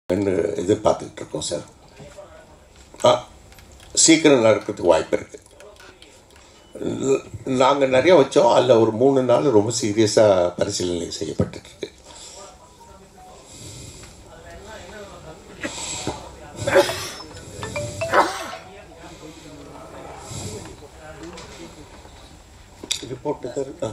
என்று எதிர்பார்த்துக்கிட்டு இருக்கோம் சார் ஆ சீக்கிரம் நடக்கிறதுக்கு வாய்ப்பு இருக்குது நாங்கள் நிறைய வச்சோம் அதில் ஒரு மூணு நாள் ரொம்ப சீரியஸாக பரிசீலனை செய்யப்பட்டுருக்கு ரிப்போர்ட்டு சார்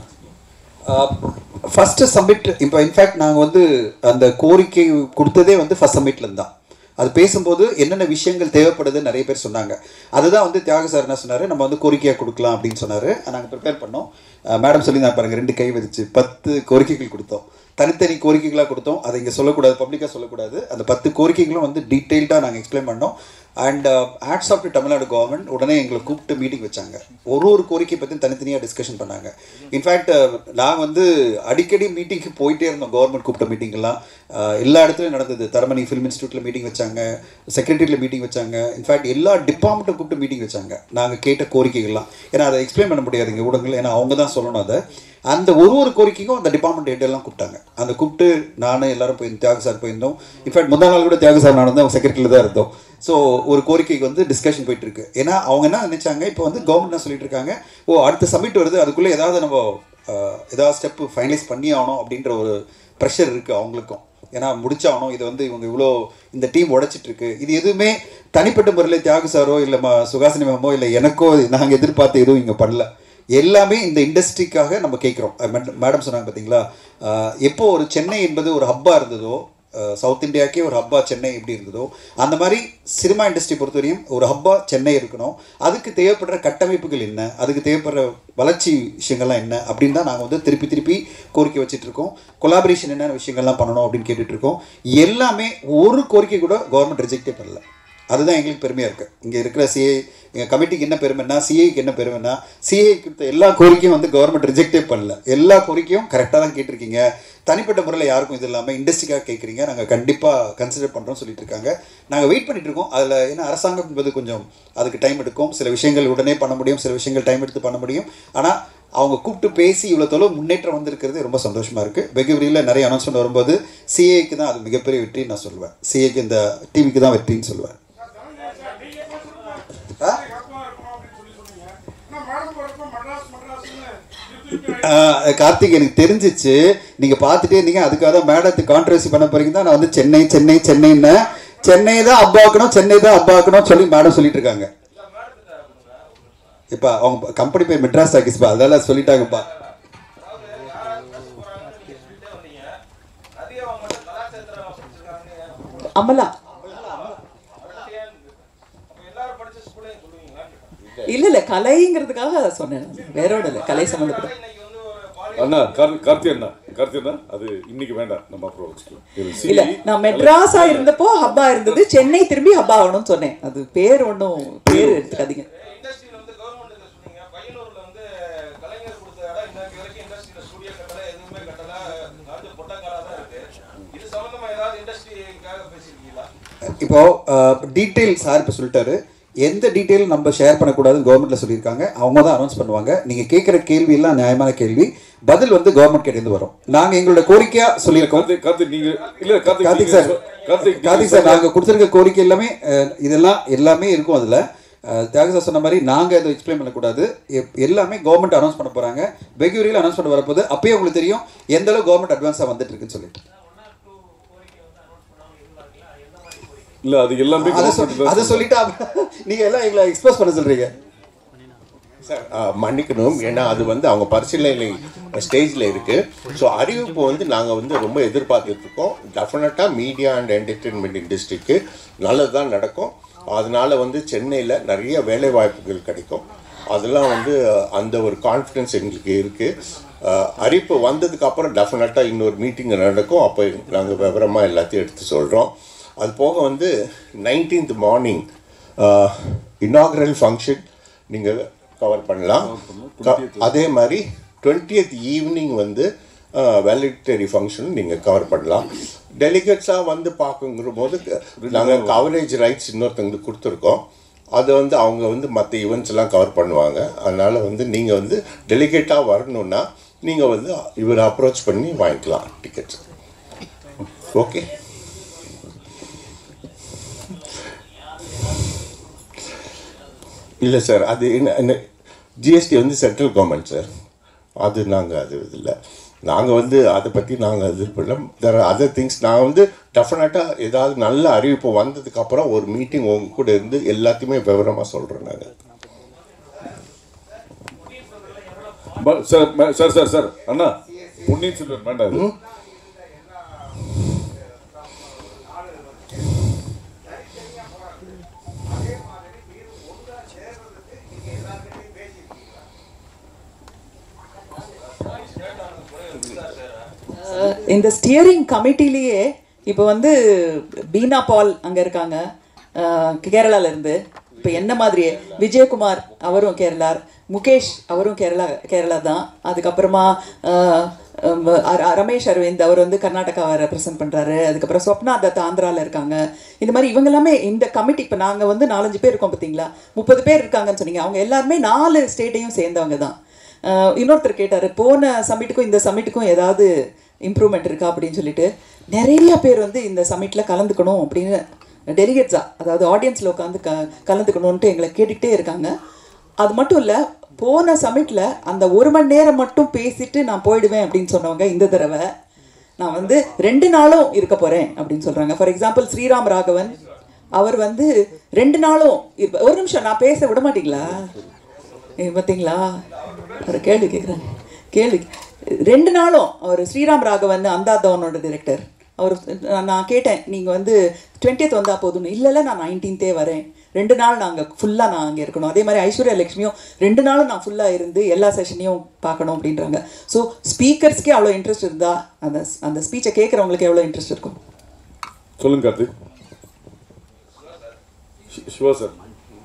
ஆ ஃபஸ்ட்டு சப்மிட் இப்போ இன்ஃபேக்ட் நாங்கள் வந்து அந்த கோரிக்கை கொடுத்ததே வந்து ஃபஸ்ட் சப்மிட்லேருந்து தான் அது பேசும்போது என்னென்ன விஷயங்கள் தேவைப்படுதுன்னு நிறைய பேர் சொன்னாங்க அதுதான் வந்து தியாக சார் என்ன சொன்னார் நம்ம வந்து கோரிக்கையாக கொடுக்கலாம் அப்படின்னு சொன்னார் நாங்கள் ப்ரிப்பேர் பண்ணோம் மேடம் சொல்லி நான் பாருங்கள் ரெண்டு கை வச்சு பத்து கோரிக்கைகள் கொடுத்தோம் தனித்தனி கோரிக்கைகளாக கொடுத்தோம் அதை இங்கே சொல்லக்கூடாது பப்ளிக்காக சொல்லக்கூடாது அந்த பத்து கோரிக்கைகளும் வந்து டீட்டெயில்டாக நாங்கள் எக்ஸ்பிளைன் பண்ணோம் and ads of to Tamil Nadu government உடனே எங்களை கூப்பிட்டு மீட்டிங் வச்சாங்க ஒரு ஒரு கோரிக்கை பற்றி தனித்தனியாக டிஸ்கஷன் பண்ணாங்க இன்ஃபேக்ட் நான் வந்து அடிக்கடி மீட்டிங்க்கு போயிட்டே இருந்தோம் கவர்மெண்ட் கூப்பிட்ட மீட்டிங்லாம் எல்லா இடத்துலையும் நடந்தது தரமணி ஃபிலிம் இன்ஸ்டியூட்டில் மீட்டிங் வச்சாங்க செக்ரட்டரியில் மீட்டிங் வச்சாங்க இன்ஃபேக்ட் எல்லா டிபார்ட்மெண்ட்டும் கூப்பிட்டு மீட்டிங் வச்சாங்க நாங்கள் கேட்ட கோரிக்கைகள்லாம் ஏன்னா அதை எக்ஸ்பிளைன் பண்ண முடியாது இங்கே ஊடகங்கள் ஏன்னா அவங்க தான் சொல்லணும் அதை அந்த ஒரு ஒரு கோரிக்கைக்கும் அந்த டிபார்ட்மெண்ட் ஹெட் எல்லாம் கூப்பிட்டாங்க அந்த கூப்பிட்டு நானும் எல்லாரும் போய் தியாக சார் போயிருந்தோம் இன்ஃபேக்ட் முதல் நாள் கூட தியாக சார் நான் வந்து செக்ரட்டரியில் தான் இருந்தோம் ஸோ ஒரு கோரிக்கைக்கு வந்து டிஸ்கஷன் போயிட்டு இருக்கு ஏன்னா அவங்க என்ன நினைச்சாங்க இப்போ வந்து கவர்மெண்ட் என்ன சொல்லிட்டு இருக்காங்க ஓ அடுத்த சமிட் வருது அதுக்குள்ளே ஏதாவது நம்ம அஹ், ஏதாவது ஸ்டெப் ஃபைனலைஸ் பண்ணி ஆகணும் அப்படின்ற ஒரு ப்ரெஷர் இருக்குது அவங்களுக்கும் ஏன்னா முடிச்சாகணும் இது வந்து இவங்க இவ்வளோ இந்த டீம் உடைச்சிட்டு இருக்கு இது எதுவுமே தனிப்பட்ட முறையில் தியாக சாரோ இல்லை ம சுகாசினி மேமோ இல்லை எனக்கோ நாங்கள் எதிர்பார்த்து எதுவும் இங்கே பண்ணல எல்லாமே இந்த இண்டஸ்ட்ரிக்காக நம்ம கேட்குறோம் மேடம் சொன்னாங்க பார்த்தீங்களா அஹ், எப்போ ஒரு சென்னை என்பது ஒரு ஹப்பாக இருந்ததோ அஹ், சவுத் இந்தியாக்கே ஒரு ஹப்பா சென்னை எப்படி இருந்ததோ அந்த மாதிரி சினிமா இண்டஸ்ட்ரி பொறுத்தவரையும் ஒரு ஹப்பா சென்னை இருக்கணும் அதுக்கு தேவைப்படுற கட்டமைப்புகள் என்ன அதுக்கு தேவைப்படுற வளர்ச்சி விஷயங்கள்லாம் என்ன அப்படின்னு தான் நாங்கள் வந்து திருப்பி திருப்பி கோரிக்கை வச்சுட்டு இருக்கோம் கொலாபரேஷன் என்னென்ன விஷயங்கள்லாம் பண்ணணும் அப்படின்னு கேட்டுட்டு இருக்கோம் எல்லாமே ஒரு கோரிக்கை கூட கவர்மெண்ட் ரிஜெக்டே பண்ணல அதுதான் எங்களுக்கு பெருமையாக இருக்குது இங்கே இருக்கிற சிஐ எங்கள் கமிட்டிக்கு என்ன பெருமைன்னா சிஐக்கு என்ன பெருமைன்னா சிஐ கொடுத்த எல்லா கோரிக்கையும் வந்து கவர்மெண்ட் ரிஜெக்டே பண்ணல எல்லா கோரிக்கையும் கரெக்டாக தான் கேட்டிருக்கீங்க தனிப்பட்ட முறையில் யாருக்கும் இது இல்லாமல் இண்டஸ்ட்ரிக்காக கேட்குறீங்க நாங்கள் கண்டிப்பாக கன்சிடர் பண்ணுறோம் சொல்லிட்டு இருக்காங்க நாங்கள் வெயிட் பண்ணிட்டு இருக்கோம் அதில் ஏன்னா அரசாங்கம் என்பது கொஞ்சம் அதுக்கு டைம் எடுக்கும் சில விஷயங்கள் உடனே பண்ண முடியும் சில விஷயங்கள் டைம் எடுத்து பண்ண முடியும் ஆனால் அவங்க கூப்பிட்டு பேசி இவ்வளோ தொலைவு முன்னேற்றம் வந்திருக்கிறது ரொம்ப சந்தோஷமாக இருக்குது வெகுவரியில் நிறைய அனௌன்ஸ்மெண்ட் வரும்போது சிஏக்கு தான் அது மிகப்பெரிய வெற்றின்னு நான் சொல்லுவேன் சிஏக்கு இந்த டிவிக்கு தான் வெற்றின்னு சொல்லுவேன் ஆ? ஆ, கார்த்திக் எனக்கு தெரிஞ்சிச்சு நீங்க பார்த்துட்டே இருந்தீங்க அதுக்காக தான் மேடத்துக்கு கான்ட்ரவர்சி பண்ண போறீங்க தான் நான் வந்து சென்னை சென்னை சென்னைன்னு சென்னை தான் அப்பாக்கணும் சென்னை தான் அப்பாக்கணும் சொல்லி மேடம் சொல்லிட்டு இருக்காங்க இப்ப அவங்க கம்பெனி போய் மெட்ராஸ் ஆகிஸ்பா அதெல்லாம் சொல்லிட்டாங்கப்பா அமலா இல்ல இல்ல கலைங்கிறதுக்காக சொன்னேன் நான். வேற ஒன்றும் இல்லை கலை சம்மந்தப்பட்ட அண்ணா கார்- கார்த்தி அண்ணா கார்த்தி அண்ணா அது இன்னைக்கு வேண்டாம் நம்ம அப்புறம் வச்சுக்கலாம் இது CE இல்ல நான் மெட்ராஸா இருந்தப்போ ஹப்பா இருந்தது சென்னை திரும்பி ஹப்பா ஆகணும்னு சொன்னேன் அது பேர் ஒன்றும் பேர் எடுத்துக்காதீங்க இண்டஸ்ட்ரியில் வந்து கவர்மெண்ட்டுக்கு சொன்னீங்க பையனூர்ல வந்து கலைஞர் கொடுத்த இடம் இன்னைக்கு வரைக்கும் இண்டஸ்ட்ரியில் ஸ்டுடியோ கட்டல எதுவுமே கட்டல அது பொட்டக்காரா தான் இருக்கு இது சம்பந்தமா ஏதாவது இண்டஸ்ட்ரிக்காக பேசியிருக்கீங்களா இப்போ டீட்டெயில் சார் இப்போ சொல்லிட்டாரு எந்த டீட்டெயில் நம்ம ஷேர் பண்ணக்கூடாதுன்னு கவர்மெண்ட்ல சொல்லியிருக்காங்க அவங்க தான் அனௌன்ஸ் பண்ணுவாங்க நீங்க கேட்குற கேள்வி எல்லாம் நியாயமான கேள்வி பதில் வந்து கவர்மெண்ட் கிட்ட இருந்து வரும் நாங்க எங்களோட கோரிக்கையா சொல்லியிருக்கோம் கார்த்திக் கார்த்திக் நீங்க இல்ல கார்த்திக் கார்த்திக் நீங்க சார் சொ- கார்த்திக் கார்த்திக் சார் நாங்கள் கொடுத்துருக்க கோரிக்கை எல்லாமே அஹ், இதெல்லாம் எல்லாமே இருக்கும் அதில் தியாக சார் சொன்ன மாதிரி நாங்கள் அதை எக்ஸ்பிளைன் பண்ணக்கூடாது எப்- எல்லாமே கவர்மெண்ட் அனௌன்ஸ் பண்ண போகிறாங்க வெகுவரியில் அனௌன்ஸ் பண்ண வரப்போது அப்பயே உங்களுக்கு தெரியும் எந்த அளவு கவர்மெண்ட் அட்வான்ஸாக வந்துட்டு இருக்குன்னு சொல்லிட்டு இல்ல அது எல்லாமே அதை சொல் government தான் அதை சொல்லிட்டு அப்ப- நீங்க எல்லாம் எங்களை எக்ஸ்போஸ் பண்ண சொல்றீங்க சார் ஆ, மன்னிக்கணும் ஏன்னா அது வந்து அவங்க பரிசீலனை ஸ்டேஜில் இருக்குது ஸோ அறிவிப்பு வந்து நாங்கள் வந்து ரொம்ப எதிர்பார்த்துட்டு இருக்கோம் டெஃபினட்டாக மீடியா அண்ட் என்டர்டெயின்மெண்ட் இண்டஸ்ட்ரிக்கு நல்லது தான் நடக்கும் அதனால வந்து சென்னையில் நிறைய வேலை வாய்ப்புகள் கிடைக்கும் அதெல்லாம் வந்து அந்த ஒரு கான்ஃபிடன்ஸ் எங்களுக்கு இருக்குது அறிவிப்பு வந்ததுக்கு அப்புறம் டெஃபினட்டாக இன்னொரு மீட்டிங் நடக்கும் அப்போ நாங்கள் விவரமாக எல்லாத்தையும் எடுத்து சொல்கிறோம் அது போக வந்து நைன்டீன்த் மார்னிங் இனாகரல் ஃபங்க்ஷன் நீங்கள் கவர் பண்ணலாம் க- அதே மாதிரி டுவெண்ட்டியத் ஈவினிங் வந்து வேலிட்டரி ஃபங்க்ஷன் நீங்கள் கவர் பண்ணலாம் டெலிகேட்ஸாக வந்து பார்க்குங்கிற போது நாங்கள் கவரேஜ் ரைட்ஸ் இன்னொருத்தங்களுக்கு கொடுத்துருக்கோம் அதை வந்து அவங்க வந்து மற்ற ஈவெண்ட்ஸ் எல்லாம் கவர் பண்ணுவாங்க அதனால் வந்து நீங்கள் வந்து டெலிகேட்டாக வரணுன்னா நீங்கள் வந்து இவரை அப்ரோச் பண்ணி வாங்கிக்கலாம் டிக்கெட்ஸ் ஓகே இல்லை சார் அது என்ன ஜிஎஸ்டி வந்து சென்ட்ரல் கவர்மெண்ட் சார் அது நாங்கள் அது இல்லை நாங்கள் வந்து அதை பற்றி நாங்கள் இது பண்ணல தெர் அதர் திங்ஸ் நான் வந்து டெஃபினட்டாக ஏதாவது நல்ல அறிவிப்பு வந்ததுக்கப்புறம் ஒரு மீட்டிங் உங்க கூட இருந்து எல்லாத்தையுமே விவரமாக சொல்கிறேன் நாங்கள் ப- சார் ம- சார் சார் சார் அண்ணா பொன்னியின் செல்வன் வேண்டாம் இது அஹ் இந்த ஸ்டியரிங் கமிட்டிலேயே இப்போ வந்து பீனா பால் அங்கே இருக்காங்க அஹ் கேரளால இருந்து இப்போ என்ன மாதிரியே விஜயகுமார் அவரும் கேரளா முகேஷ் அவரும் கேரளா கேரளா தான் அதுக்கப்புறமா அஹ், அம், அர- ரமேஷ் அரவிந்த் அவர் வந்து கர்நாடகாவை ரெப்ரசன்ட் பண்ணுறாரு அதுக்கப்புறம் ஸ்வப்னா தத் ஆந்திராவில் இருக்காங்க இந்த மாதிரி இவங்க எல்லாமே இந்த கமிட்டி இப்போ நாங்கள் வந்து நாலஞ்சு பேர் இருக்கோம் பார்த்தீங்களா முப்பது பேர் இருக்காங்கன்னு சொன்னீங்க அவங்க எல்லாருமே நாலு ஸ்டேட்டையும் சேர்ந்தவங்க தான் அஹ் இன்னொருத்தர் கேட்டார் போன சமிட்டுக்கும் இந்த சமிட்டுக்கும் ஏதாவது இம்ப்ரூவ்மெண்ட் இருக்கா அப்படின்னு சொல்லிட்டு நிறைய பேர் வந்து இந்த சமிட்டில் கலந்துக்கணும் அப்படின்னு டெலிகேட்ஸா அதாவது ஆடியன்ஸில் உட்காந்து க கலந்துக்கணுன்ட்டு எங்களை கேட்டுக்கிட்டே இருக்காங்க அது மட்டும் இல்லை போன சமிட்டில் அந்த ஒரு மணி நேரம் மட்டும் பேசிட்டு நான் போயிடுவேன் அப்படின்னு சொன்னவங்க இந்த தடவை நான் வந்து ரெண்டு நாளும் இருக்க போகிறேன் அப்படின்னு சொல்கிறாங்க ஃபார் எக்ஸாம்பிள் ஸ்ரீராம் ராகவன் அவர் வந்து ரெண்டு நாளும் இருப்ப- ஒரு நிமிஷம் நான் பேச விட மாட்டீங்களா ஏ, பார்த்தீங்களா ஒரு கேள்வி கேட்குறேன் கேள்வி ரெண்டு நாளும் அவர் ஸ்ரீராம் ராகவன் அந்தாதவனோட டிரெக்டர் அவர் நான் நான் கேட்டேன் நீங்கள் வந்து டுவெண்ட்டியத் வந்தால் போதும்னு இல்லை இல்லை நான் நைன்டீன்த்தே வரேன் ரெண்டு நாள் நாங்கள் ஃபுல்லாக நான் அங்கே இருக்கணும் அதே மாதிரி ஐஸ்வர்யா லட்சுமியும் ரெண்டு நாளும் நான் ஃபுல்லாக இருந்து எல்லா செஷனையும் பார்க்கணும் அப்படின்றாங்க ஸோ ஸ்பீக்கர்ஸ்க்கே அவ்வளோ இன்ட்ரெஸ்ட் இருந்தா அந்த அந்த ஸ்பீச்சை கேட்குறவங்களுக்கு எவ்வளோ இன்ட்ரெஸ்ட் இருக்கும் சொல்லுங்க கார்த்திக் ஷி- சிவா சார்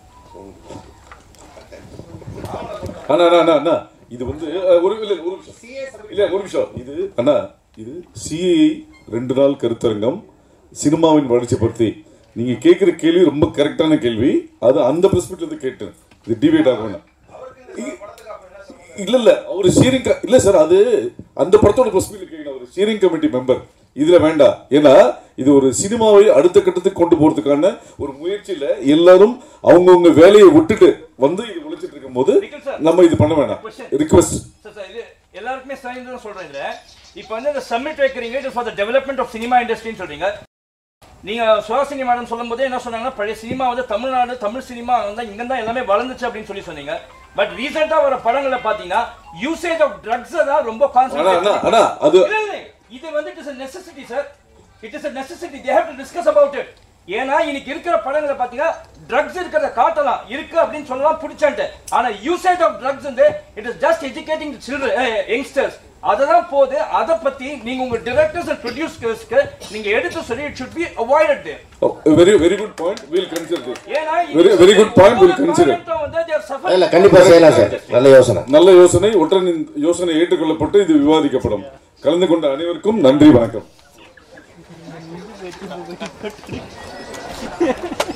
அண்ணா அண்ணா அண்ணா அண்ணா இது வந்து அஹ், ஒரு இல்ல ஒரு நிமிஷம் இல்ல ஒரு நிமிஷம் இது அண்ணா இது சிஐ ரெண்டு நாள் கருத்தரங்கம் சினிமாவின் வளர்ச்சி பற்றி நீங்க கேட்குற கேள்வி ரொம்ப கரெக்டான கேள்வி அது அந்த பெர்ஸ்பெக்டிவ்ல இருந்து கேட்டேன் இது டிபேட் ஆகும் வேணாம். இல்ல இல்ல அவர் ஸ்டீரிங் இல்ல சார் அது அந்த படத்தோட பெர்ஸ்பெக்டிவ் கேட்கணும் ஒரு ஸ்டீரிங் கமிட்டி மெம்பர் இதுல வேண்டாம் ஏன்னா இது ஒரு சினிமாவை அடுத்த கட்டத்துக்கு கொண்டு போறதுக்கான ஒரு முயற்சியில எல்லாரும் அவங்கவுங்க வேலையை விட்டுட்டு வந்து இது உழைச்சிட்டு இருக்கும் போது நம்ம இது பண்ண வேண்டாம் ரிக்வெஸ்ட் சார் சார் இது எல்லாருக்குமே சேர்ந்து தான் சொல்றேன் இதுல இப்போ வந்து இந்த சம்மிட் வைக்கிறீங்க இது for the development of cinema இண்டஸ்ட்ரின்னு சொல்றீங்க நீங்க சுஹாசினி மேடம் சொல்லும்போது என்ன சொன்னாங்கன்னா பழைய சினிமா வந்து தமிழ்நாடு தமிழ் சினிமா வந்து இங்க தான் எல்லாமே வளர்ந்துச்சு அப்படின்னு சொல்லி சொன்னீங்க பட் ரீசெண்டா வர படங்களை பாத்தீங்கன்னா யூசேஜ் ஆஃப் ட்ரக்ஸ் தான் ரொம்ப அண்ணா அண்ணா கான்சென்ட்ரேட் அண்ணா அது இல்ல, இல்ல. இது வந்து it is necessity sir it is necessity they have to discuss about it ஏன்னா இன்னைக்கு இருக்கிற படங்களை பாத்தீங்கன்னா ட்ரக்ஸ் இருக்கிறத காட்டலாம் இருக்கு அப்படின்னு சொல்லலாம் பிடிச்சான்ட்டு ஆனா யூசேஜ் ஆஃப் ட்ரக்ஸ் வந்து it is just educating children youngsters அததான் போது அதை பத்தி நீங்க உங்க டிரெக்டர்ஸ் அண்ட் ப்ரொடியூசர்ஸ்க்கு நீங்க எடுத்து சொல்லி it should be avoided very very good point will consider ஏன்னா Very- very good point, we'll consider. இல்ல கண்டிப்பா செய்யலாம் சார் நல்ல யோசனை நல்ல யோசனை உடனே இந்த யோசனை ஏற்றுக்கொள்ளப்பட்டு இது விவாதிக்கப்படும் கலந்து கொண்ட அனைவருக்கும் நன்றி வணக்கம்